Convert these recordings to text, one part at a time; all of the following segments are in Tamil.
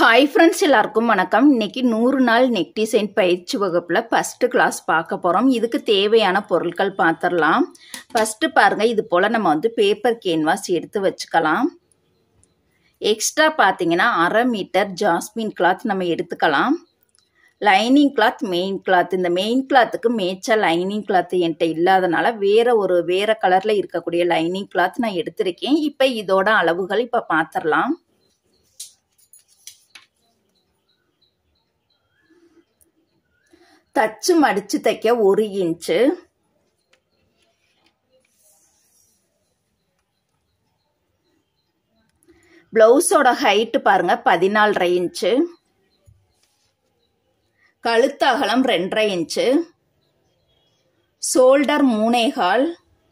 ஹாய் ஃப்ரெண்ட்ஸ் எல்லாருக்கும் வணக்கம் இன்னைக்கு நூறு நாள் நெக் டிசைன் பயிற்சி வகுப்பில் ஃபஸ்ட்டு கிளாஸ் பார்க்க போகிறோம் இதுக்கு தேவையான பொருட்கள் பார்த்துடலாம் ஃபஸ்ட்டு பாருங்கள் இது போல் நம்ம வந்து பேப்பர் கேன்வாஸ் எடுத்து வச்சுக்கலாம் எக்ஸ்ட்ரா பார்த்தீங்கன்னா அரை மீட்டர் ஜாஸ்மின் கிளாத் நம்ம எடுத்துக்கலாம் லைனிங் கிளாத் மெயின் கிளாத் இந்த மெயின் கிளாத்துக்கு மேய்ச்ச லைனிங் கிளாத் என்கிட்ட இல்லாதனால வேற ஒரு வேற கலரில் இருக்கக்கூடிய லைனிங் கிளாத் நான் எடுத்திருக்கேன் இப்போ இதோட அளவுகள் இப்போ பார்த்துடலாம் தச்சு மடித்து தைக்க ஒரு இன்ச்சு ப்ளவுஸோட ஹைட்டு பாருங்க பதினாலரை இன்ச்சு கழுத்து அகலம் ரெண்டரை இன்ச்சு ஷோல்டர் மூணேகால்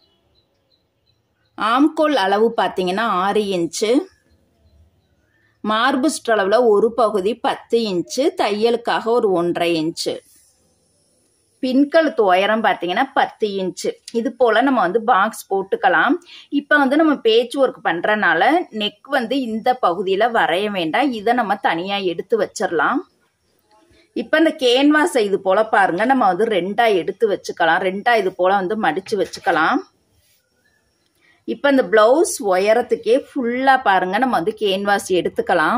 ஆம்கோல் அளவு பார்த்தீங்கன்னா ஆறு இன்ச்சு மார்பு அளவில் ஒரு பகுதி பத்து இன்ச்சு தையலுக்காக ஒரு ஒன்றரை இன்ச்சு பின்கழுத்து உயரம் பார்த்தீங்கன்னா பத்து இன்ச்சு இது போல் நம்ம வந்து பாக்ஸ் போட்டுக்கலாம் இப்போ வந்து நம்ம பேச்சு ஒர்க் பண்ணுறனால நெக் வந்து இந்த பகுதியில் வரைய வேண்டாம் இதை நம்ம தனியாக எடுத்து வச்சிடலாம் இப்போ இந்த கேன்வாஸை இது போல் பாருங்கள் நம்ம வந்து ரெண்டாக எடுத்து வச்சுக்கலாம் ரெண்டாக இது போல் வந்து மடித்து வச்சுக்கலாம் இப்போ இந்த ப்ளவுஸ் உயரத்துக்கே ஃபுல்லாக பாருங்கள் நம்ம வந்து கேன்வாஸ் எடுத்துக்கலாம்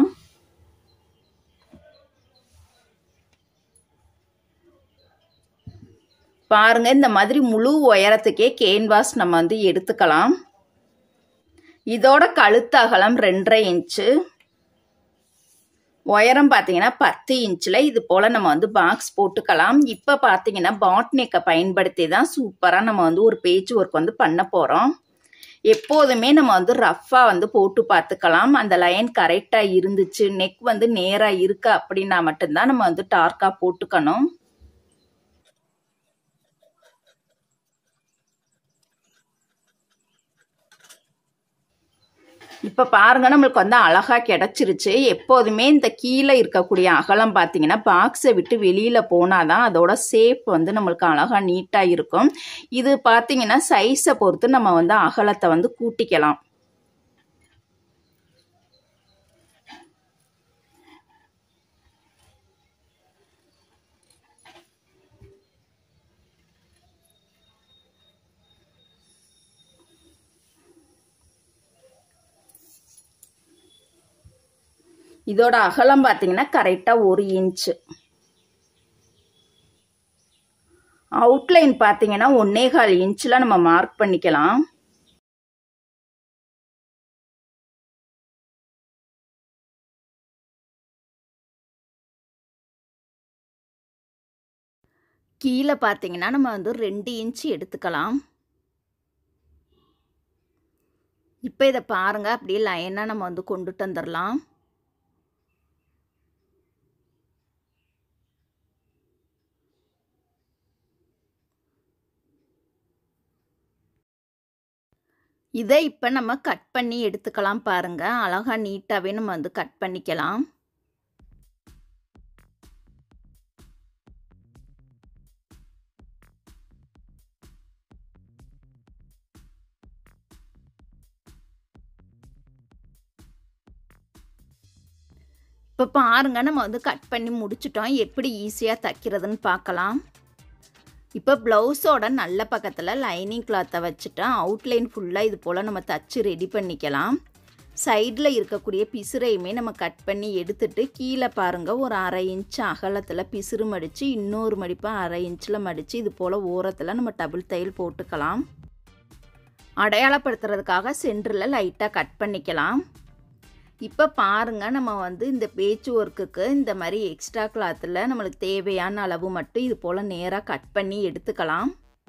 பாருங்க இந்த மாதிரி முழு உயரத்துக்கே கேன்வாஸ் நம்ம வந்து எடுத்துக்கலாம் இதோட கழுத்து அகலம் ரெண்டரை இன்ச்சு உயரம் பார்த்தீங்கன்னா பத்து இன்ச்சில் இது போல் நம்ம வந்து பாக்ஸ் போட்டுக்கலாம் இப்போ பார்த்தீங்கன்னா பாட்னெக்கை பயன்படுத்தி தான் சூப்பராக நம்ம வந்து ஒரு பேச்சு ஒர்க் வந்து பண்ண போகிறோம் எப்போதுமே நம்ம வந்து ரஃப்பாக வந்து போட்டு பார்த்துக்கலாம் அந்த லைன் கரெக்டாக இருந்துச்சு நெக் வந்து நேராக இருக்கு அப்படின்னா மட்டும்தான் நம்ம வந்து டார்க்காக போட்டுக்கணும் இப்போ பாருங்க நம்மளுக்கு வந்து அழகாக கிடச்சிருச்சு எப்போதுமே இந்த கீழே இருக்கக்கூடிய அகலம் பார்த்தீங்கன்னா பாக்ஸை விட்டு வெளியில் போனால் தான் அதோட ஷேப் வந்து நம்மளுக்கு அழகாக நீட்டாக இருக்கும் இது பார்த்தீங்கன்னா சைஸை பொறுத்து நம்ம வந்து அகலத்தை வந்து கூட்டிக்கலாம் இதோட அகலம் பார்த்தீங்கன்னா கரெக்டாக ஒரு இன்ச்சு அவுட்லைன் பார்த்தீங்கன்னா ஒன்னேகால் இன்ச்சில் நம்ம மார்க் பண்ணிக்கலாம் கீழே பார்த்தீங்கன்னா நம்ம வந்து ரெண்டு இன்ச்சு எடுத்துக்கலாம் இப்போ இதை பாருங்கள் அப்படியே லைனாக நம்ம வந்து கொண்டுட்டு வந்துடலாம் இதை இப்போ நம்ம கட் பண்ணி எடுத்துக்கலாம் பாருங்கள் அழகாக நீட்டாகவே நம்ம வந்து கட் பண்ணிக்கலாம் இப்போ பாருங்க நம்ம வந்து கட் பண்ணி முடிச்சிட்டோம் எப்படி ஈஸியாக தைக்கிறதுன்னு பார்க்கலாம் இப்போ ப்ளவுஸோட நல்ல பக்கத்தில் லைனிங் கிளாத்தை வச்சுட்டு அவுட்லைன் ஃபுல்லாக இது போல் நம்ம தச்சு ரெடி பண்ணிக்கலாம் சைடில் இருக்கக்கூடிய பிசுரையுமே நம்ம கட் பண்ணி எடுத்துட்டு கீழே பாருங்கள் ஒரு அரை இன்ச் அகலத்தில் பிசுறு மடித்து இன்னொரு மடிப்பாக அரை இன்ச்சில் மடித்து இது போல் ஓரத்தில் நம்ம டபுள் தையல் போட்டுக்கலாம் அடையாளப்படுத்துறதுக்காக சென்டரில் லைட்டாக கட் பண்ணிக்கலாம் இப்போ பாருங்கள் நம்ம வந்து இந்த பேச்சு ஒர்க்குக்கு இந்த மாதிரி எக்ஸ்ட்ரா கிளாத்தில் நம்மளுக்கு தேவையான அளவு மட்டும் இது போல் நேராக கட் பண்ணி எடுத்துக்கலாம்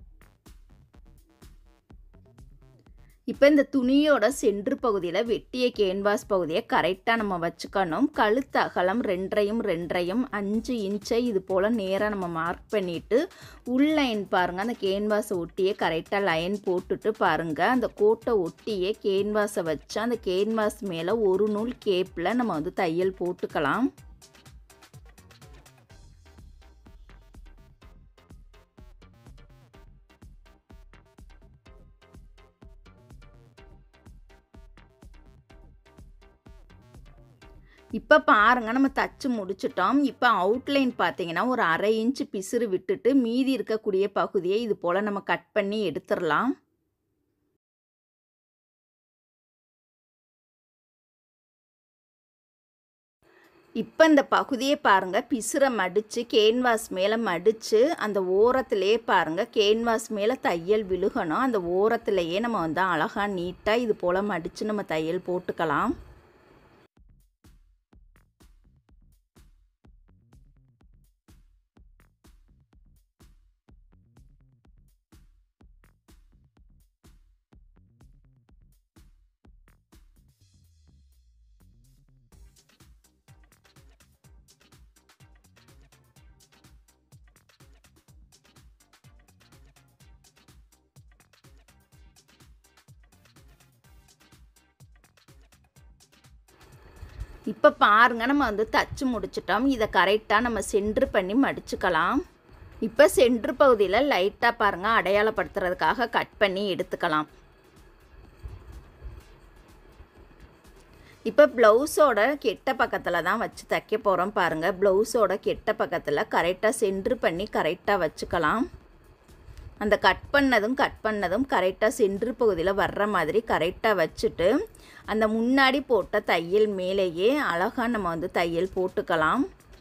இப்போ இந்த துணியோட சென்று பகுதியில் வெட்டிய கேன்வாஸ் பகுதியை கரெக்டாக நம்ம வச்சுக்கணும் கழுத்து அகலம் ரெண்டரையும் ரெண்டரையும் அஞ்சு இன்ச்சை இது போல் நேராக நம்ம மார்க் பண்ணிவிட்டு உள் லைன் பாருங்கள் அந்த கேன்வாஸை ஒட்டியே கரெக்டாக லைன் போட்டுட்டு பாருங்கள் அந்த கோட்டை ஒட்டியே கேன்வாஸை வச்சு அந்த கேன்வாஸ் மேலே ஒரு நூல் கேப்பில் நம்ம வந்து தையல் போட்டுக்கலாம் இப்போ பாருங்க நம்ம தச்சு முடிச்சிட்டோம் இப்போ அவுட்லைன் பார்த்தீங்கன்னா ஒரு அரை இன்ச்சு பிசுறு விட்டுட்டு மீதி இருக்கக்கூடிய பகுதியை இது போல் நம்ம கட் பண்ணி எடுத்துடலாம் இப்போ இந்த பகுதியை பாருங்கள் பிசுரை மடித்து கேன்வாஸ் மேலே மடித்து அந்த ஓரத்துலேயே பாருங்கள் கேன்வாஸ் மேலே தையல் விழுகணும் அந்த ஓரத்துலேயே நம்ம வந்து அழகாக நீட்டாக இது போல் மடித்து நம்ம தையல் போட்டுக்கலாம் இப்போ பாருங்க நம்ம வந்து தச்சு முடிச்சிட்டோம் இதை கரெக்டாக நம்ம சென்ட்ரு பண்ணி மடிச்சுக்கலாம் இப்போ சென்ட்ரு பகுதியில் லைட்டாக பாருங்கள் அடையாளப்படுத்துறதுக்காக கட் பண்ணி எடுத்துக்கலாம் இப்போ ப்ளவுஸோட கெட்ட பக்கத்தில் தான் வச்சு தைக்க போகிறோம் பாருங்கள் ப்ளவுஸோட கெட்ட பக்கத்தில் கரெக்டாக சென்ட்ரு பண்ணி கரெக்டாக வச்சுக்கலாம் அந்த கட் பண்ணதும் கட் பண்ணதும் கரெக்டாக சென்ட்ரு பகுதியில் வர்ற மாதிரி கரெக்டாக வச்சுட்டு அந்த முன்னாடி போட்ட தையல் மேலேயே அழகாக நம்ம வந்து தையல் போட்டுக்கலாம்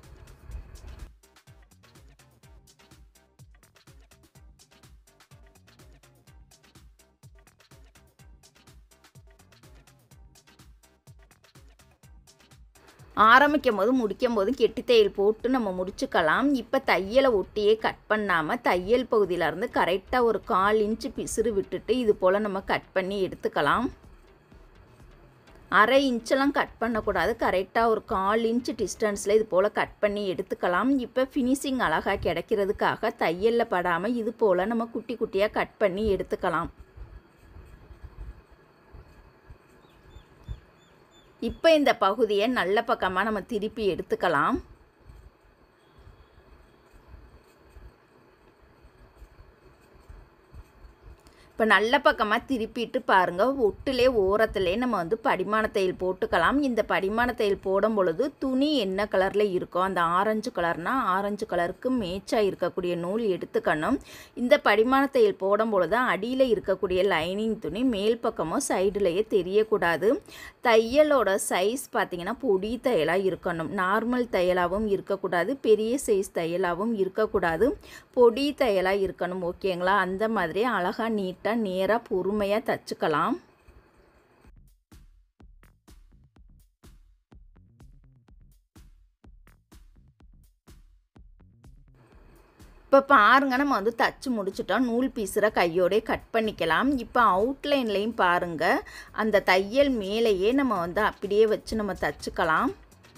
ஆரம்பிக்கும் போது முடிக்கும் போது கெட்டி தையல் போட்டு நம்ம முடிச்சுக்கலாம் இப்போ தையலை ஒட்டியே கட் பண்ணாமல் தையல் பகுதியிலேருந்து கரெக்டாக ஒரு கால் இன்ச்சு பிசுறு விட்டுட்டு இது போல் நம்ம கட் பண்ணி எடுத்துக்கலாம் அரை இன்ச்செல்லாம் கட் பண்ணக்கூடாது கரெக்டாக ஒரு கால் இன்ச்சு டிஸ்டன்ஸில் இது போல் கட் பண்ணி எடுத்துக்கலாம் இப்போ ஃபினிஷிங் அழகாக கிடைக்கிறதுக்காக தையலில் படாமல் இது போல் நம்ம குட்டி குட்டியாக கட் பண்ணி எடுத்துக்கலாம் இப்போ இந்த பகுதியை நல்ல பக்கமாக நம்ம திருப்பி எடுத்துக்கலாம் இப்போ நல்ல பக்கமாக திருப்பிட்டு பாருங்கள் ஒட்டுலே ஓரத்துலே நம்ம வந்து படிமான தையல் போட்டுக்கலாம் இந்த படிமான தையல் போடும் பொழுது துணி என்ன கலரில் இருக்கோ அந்த ஆரஞ்சு கலர்னால் ஆரஞ்சு கலருக்கு மேட்சாக இருக்கக்கூடிய நூல் எடுத்துக்கணும் இந்த படிமான தையல் போடும் பொழுது அடியில் இருக்கக்கூடிய லைனிங் துணி மேல் பக்கமோ சைடுலேயே தெரியக்கூடாது தையலோட சைஸ் பார்த்திங்கன்னா பொடி தையலாக இருக்கணும் நார்மல் தையலாகவும் இருக்கக்கூடாது பெரிய சைஸ் தையலாகவும் இருக்கக்கூடாது பொடி தையலாக இருக்கணும் ஓகேங்களா அந்த மாதிரி அழகாக நீட்டாக நேராக பொறுமையாக தச்சுக்கலாம் இப்போ பாருங்க நம்ம வந்து தச்சு முடிச்சிட்டோம் நூல் பீஸரை கையோடே கட் பண்ணிக்கலாம் இப்போ அவுட்லைன்லேயும் பாருங்கள் அந்த தையல் மேலேயே நம்ம வந்து அப்படியே வச்சு நம்ம தச்சுக்கலாம்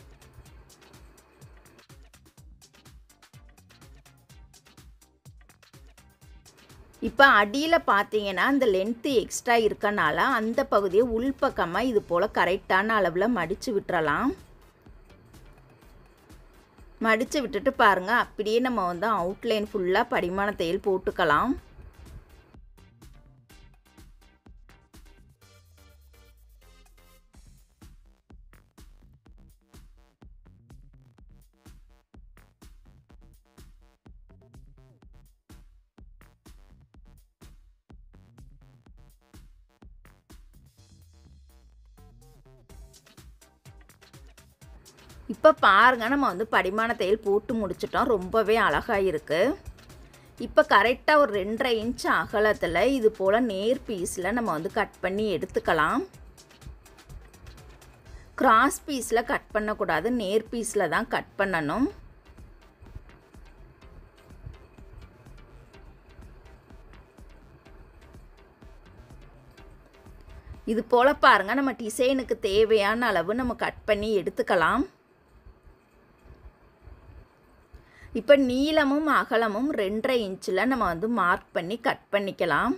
இப்போ அடியில் பார்த்தீங்கன்னா அந்த லென்த்து எக்ஸ்ட்ரா இருக்கனால அந்த பகுதியை உள்பக்கமாக இது போல் கரெக்டான அளவில் மடித்து விட்டுறலாம் மடித்து விட்டுட்டு பாருங்கள் அப்படியே நம்ம வந்து அவுட்லைன் ஃபுல்லாக படிமான தையல் போட்டுக்கலாம் இப்போ பாருங்க நம்ம வந்து படிமான தையல் போட்டு முடிச்சிட்டோம் ரொம்பவே அழகாக இருக்குது இப்போ கரெக்டாக ஒரு ரெண்டரை இன்ச் அகலத்தில் இது போல் நேர் பீஸில் நம்ம வந்து கட் பண்ணி எடுத்துக்கலாம் கிராஸ் பீஸில் கட் பண்ணக்கூடாது நேர் பீஸில் தான் கட் பண்ணணும் இது போல் பாருங்கள் நம்ம டிசைனுக்கு தேவையான அளவு நம்ம கட் பண்ணி எடுத்துக்கலாம் இப்போ நீளமும் அகலமும் ரெண்டரை இன்ச்சில் நம்ம வந்து மார்க் பண்ணி கட் பண்ணிக்கலாம்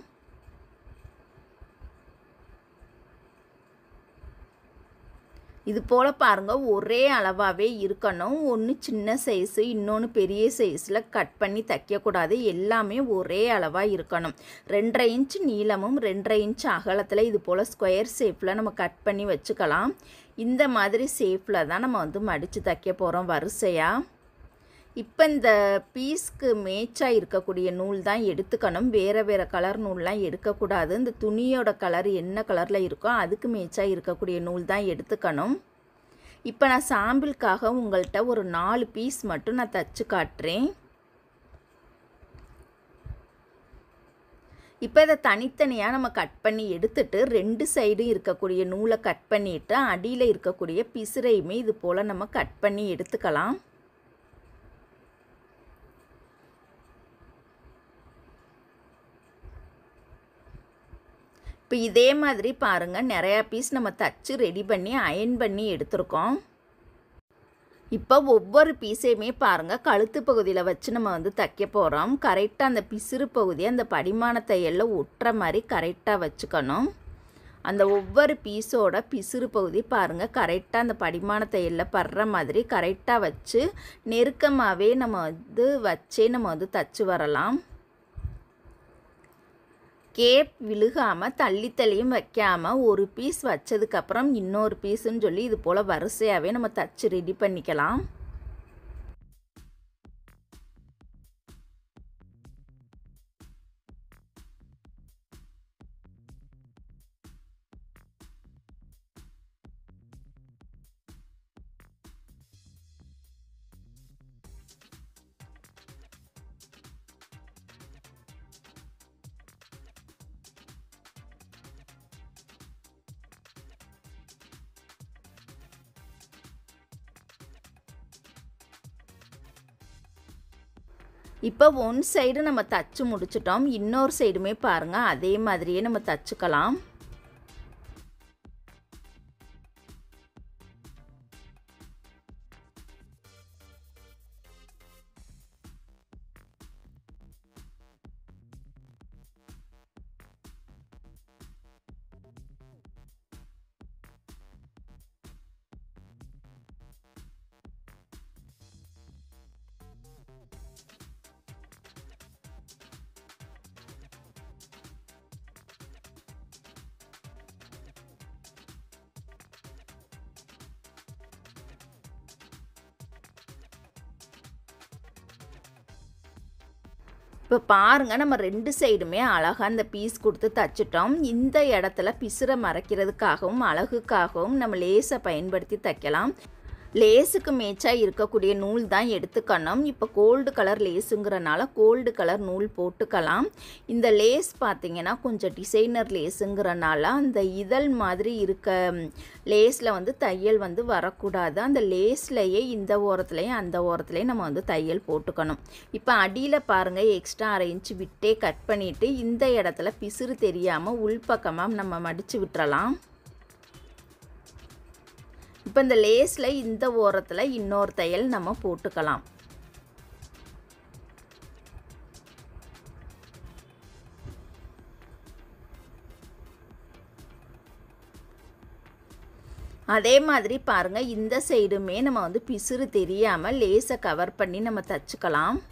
இது போல் பாருங்கள் ஒரே அளவாகவே இருக்கணும் ஒன்று சின்ன சைஸு இன்னொன்று பெரிய சைஸில் கட் பண்ணி தைக்கக்கூடாது எல்லாமே ஒரே அளவாக இருக்கணும் ரெண்டரை இன்ச் நீளமும் ரெண்டரை இன்ச் அகலத்தில் இது போல் ஸ்கொயர் ஷேப்பில் நம்ம கட் பண்ணி வச்சுக்கலாம் இந்த மாதிரி ஷேப்பில் தான் நம்ம வந்து மடித்து தைக்க போகிறோம் வரிசையாக இப்போ இந்த பீஸ்க்கு மேட்சாக இருக்கக்கூடிய நூல் தான் எடுத்துக்கணும் வேறு வேறு கலர் நூல்லாம் எடுக்கக்கூடாது இந்த துணியோட கலர் என்ன கலரில் இருக்கோ அதுக்கு மேட்சாக இருக்கக்கூடிய நூல் தான் எடுத்துக்கணும் இப்போ நான் சாம்பிளுக்காக உங்கள்கிட்ட ஒரு நாலு பீஸ் மட்டும் நான் தச்சு காட்டுறேன் இப்போ இதை தனித்தனியாக நம்ம கட் பண்ணி எடுத்துட்டு ரெண்டு சைடும் இருக்கக்கூடிய நூலை கட் பண்ணிவிட்டு அடியில் இருக்கக்கூடிய பிசுரையுமே இது போல் நம்ம கட் பண்ணி எடுத்துக்கலாம் இப்போ இதே மாதிரி பாருங்கள் நிறையா பீஸ் நம்ம தச்சு ரெடி பண்ணி அயன் பண்ணி எடுத்திருக்கோம் இப்போ ஒவ்வொரு பீஸையுமே பாருங்கள் கழுத்து பகுதியில் வச்சு நம்ம வந்து தைக்க போகிறோம் கரெக்டாக அந்த பிசிறு பகுதியை அந்த படிமான தையலில் ஒட்டுற மாதிரி கரெக்டாக வச்சுக்கணும் அந்த ஒவ்வொரு பீஸோட பிசுறு பகுதி பாருங்கள் கரெக்டாக அந்த படிமான தையலில் படுற மாதிரி கரெக்டாக வச்சு நெருக்கமாகவே நம்ம வந்து வச்சே நம்ம வந்து தச்சு வரலாம் கேப் விழுகாமல் தள்ளி தள்ளியும் வைக்காமல் ஒரு பீஸ் வச்சதுக்கப்புறம் இன்னொரு பீஸுன்னு சொல்லி இது போல் வரிசையாகவே நம்ம தச்சு ரெடி பண்ணிக்கலாம் இப்போ ஒன் சைடு நம்ம தச்சு முடிச்சிட்டோம் இன்னொரு சைடுமே பாருங்கள் அதே மாதிரியே நம்ம தச்சுக்கலாம் இப்போ பாருங்கள் நம்ம ரெண்டு சைடுமே அழகாக அந்த பீஸ் கொடுத்து தச்சிட்டோம் இந்த இடத்துல பிசுரை மறைக்கிறதுக்காகவும் அழகுக்காகவும் நம்ம லேஸை பயன்படுத்தி தைக்கலாம் லேஸுக்கு மேட்சாக இருக்கக்கூடிய நூல் தான் எடுத்துக்கணும் இப்போ கோல்டு கலர் லேஸுங்கிறனால கோல்டு கலர் நூல் போட்டுக்கலாம் இந்த லேஸ் பார்த்திங்கன்னா கொஞ்சம் டிசைனர் லேஸுங்கிறனால அந்த இதழ் மாதிரி இருக்க லேஸில் வந்து தையல் வந்து வரக்கூடாது அந்த லேஸ்லையே இந்த ஓரத்துலேயும் அந்த ஓரத்துலேயும் நம்ம வந்து தையல் போட்டுக்கணும் இப்போ அடியில் பாருங்கள் எக்ஸ்ட்ரா அரை இன்ச்சு விட்டே கட் பண்ணிவிட்டு இந்த இடத்துல பிசுறு தெரியாமல் உள்பக்கமாக நம்ம மடித்து விட்டுறலாம் இப்போ இந்த லேஸில் இந்த ஓரத்தில் இன்னொரு தையல் நம்ம போட்டுக்கலாம் அதே மாதிரி பாருங்கள் இந்த சைடுமே நம்ம வந்து பிசுறு தெரியாமல் லேஸை கவர் பண்ணி நம்ம தச்சுக்கலாம்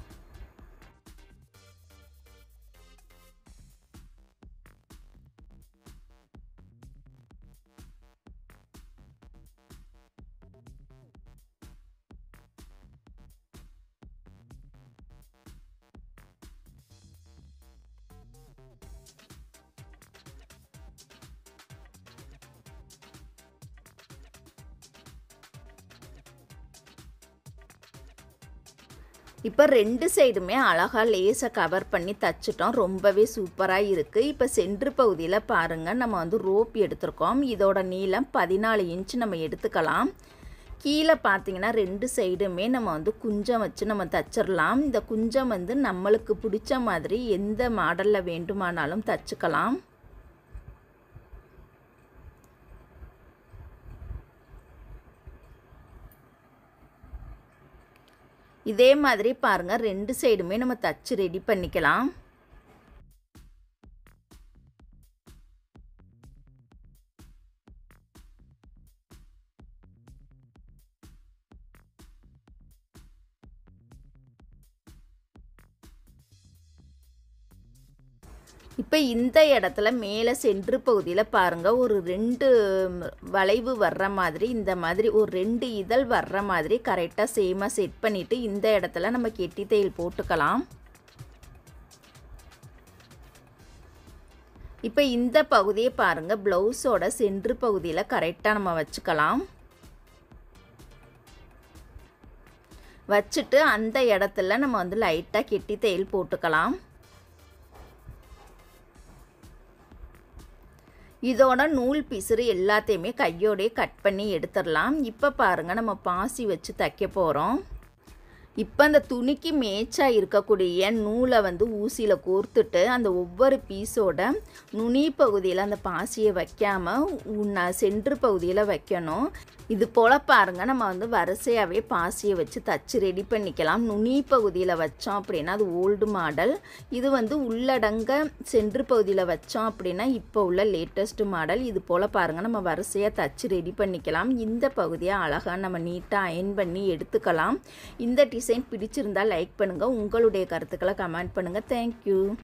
இப்போ ரெண்டு சைடுமே அழகாக லேஸை கவர் பண்ணி தச்சிட்டோம் ரொம்பவே சூப்பராக இருக்குது இப்போ சென்ட்ரு பகுதியில் பாருங்கள் நம்ம வந்து ரோப் எடுத்திருக்கோம் இதோட நீளம் பதினாலு இன்ச் நம்ம எடுத்துக்கலாம் கீழே பார்த்தீங்கன்னா ரெண்டு சைடுமே நம்ம வந்து குஞ்சம் வச்சு நம்ம தச்சிடலாம் இந்த குஞ்சம் வந்து நம்மளுக்கு பிடிச்ச மாதிரி எந்த மாடலில் வேண்டுமானாலும் தச்சுக்கலாம் இதே மாதிரி பாருங்கள் ரெண்டு சைடுமே நம்ம தச்சு ரெடி பண்ணிக்கலாம் இப்போ இந்த இடத்துல மேலே சென்று பகுதியில் பாருங்கள் ஒரு ரெண்டு வளைவு வர்ற மாதிரி இந்த மாதிரி ஒரு ரெண்டு இதழ் வர்ற மாதிரி கரெக்டாக சேமாக செட் பண்ணிவிட்டு இந்த இடத்துல நம்ம கெட்டி தையல் போட்டுக்கலாம் இப்போ இந்த பகுதியை பாருங்கள் ப்ளவுஸோட சென்று பகுதியில் கரெக்டாக நம்ம வச்சுக்கலாம் வச்சுட்டு அந்த இடத்துல நம்ம வந்து லைட்டாக கெட்டி தையல் போட்டுக்கலாம் இதோட நூல் பிசுறு எல்லாத்தையுமே கையோடையே கட் பண்ணி எடுத்துடலாம் இப்போ பாருங்கள் நம்ம பாசி வச்சு தைக்க போகிறோம் இப்போ அந்த துணிக்கு மேய்ச்சாக இருக்கக்கூடிய நூலை வந்து ஊசியில் கோர்த்துட்டு அந்த ஒவ்வொரு பீஸோட நுனி பகுதியில் அந்த பாசியை வைக்காமல் சென்ட்ரு பகுதியில் வைக்கணும் இது போல் பாருங்கள் நம்ம வந்து வரிசையாகவே பாசியை வச்சு தச்சு ரெடி பண்ணிக்கலாம் நுனி பகுதியில் வச்சோம் அப்படின்னா அது ஓல்டு மாடல் இது வந்து உள்ளடங்க சென்ட்ரு பகுதியில் வச்சோம் அப்படின்னா இப்போ உள்ள லேட்டஸ்ட் மாடல் இது போல் பாருங்கள் நம்ம வரிசையாக தச்சு ரெடி பண்ணிக்கலாம் இந்த பகுதியை அழகாக நம்ம நீட்டாக அயன் பண்ணி எடுத்துக்கலாம் இந்த டிசைன் பிடிச்சிருந்தால் லைக் பண்ணுங்கள் உங்களுடைய கருத்துக்களை கமெண்ட் பண்ணுங்கள் தேங்க்யூ